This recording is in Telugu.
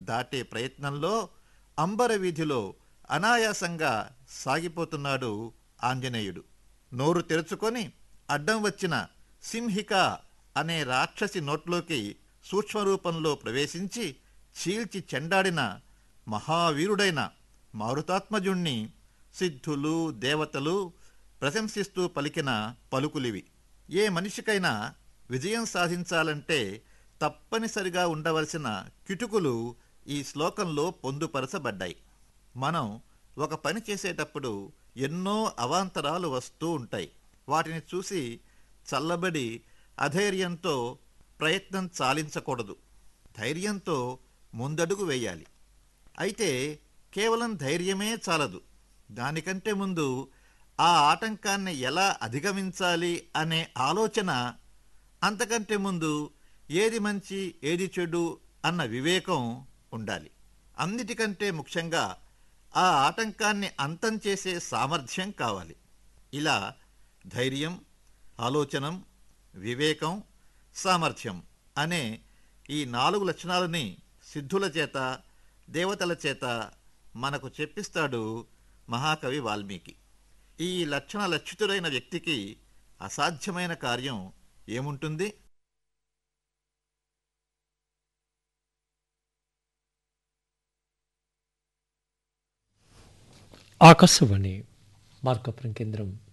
దాటే ప్రయత్నంలో అంబర వీధిలో అనాయాసంగా సాగిపోతున్నాడు ఆంజనేయుడు నోరు తెరుచుకొని అడ్డం వచ్చిన సింహిక అనే రాక్షసి నోట్లోకి సూక్ష్మరూపంలో ప్రవేశించి చీల్చి చెండాడిన మహావీరుడైన మారుతాత్మజుణ్ణి సిద్ధులు దేవతలు ప్రశంసిస్తూ పలికిన పలుకులివి ఏ మనిషికైనా విజయం సాధించాలంటే తప్పనిసరిగా ఉండవలసిన కిటుకులు ఈ శ్లోకంలో పొందుపరచబడ్డాయి మనం ఒక పని చేసేటప్పుడు ఎన్నో అవాంతరాలు వస్తూ ఉంటాయి వాటిని చూసి చల్లబడి అధైర్యంతో ప్రయత్నం చాలించకూడదు ధైర్యంతో ముందడుగు వేయాలి అయితే కేవలం ధైర్యమే చాలదు దానికంటే ముందు ఆ ఆటంకాన్ని ఎలా అధిగమించాలి అనే ఆలోచన అంతకంటే ముందు ఏది మంచి ఏది చెడు అన్న వివేకం ఉండాలి అన్నిటికంటే ముఖ్యంగా ఆ ఆటంకాన్ని అంతం చేసే సామర్థ్యం కావాలి ఇలా ధైర్యం ఆలోచనం వివేకం సామర్థ్యం అనే ఈ నాలుగు లక్షణాలని సిద్ధుల చేత దేవతల చేత మనకు చెప్పిస్తాడు మహాకవి వాల్మీకి ఈ లక్షణ లక్షితుడైన వ్యక్తికి అసాధ్యమైన కార్యం ఏముంటుంది ఆకాశవాణి మార్కపురం కేంద్రం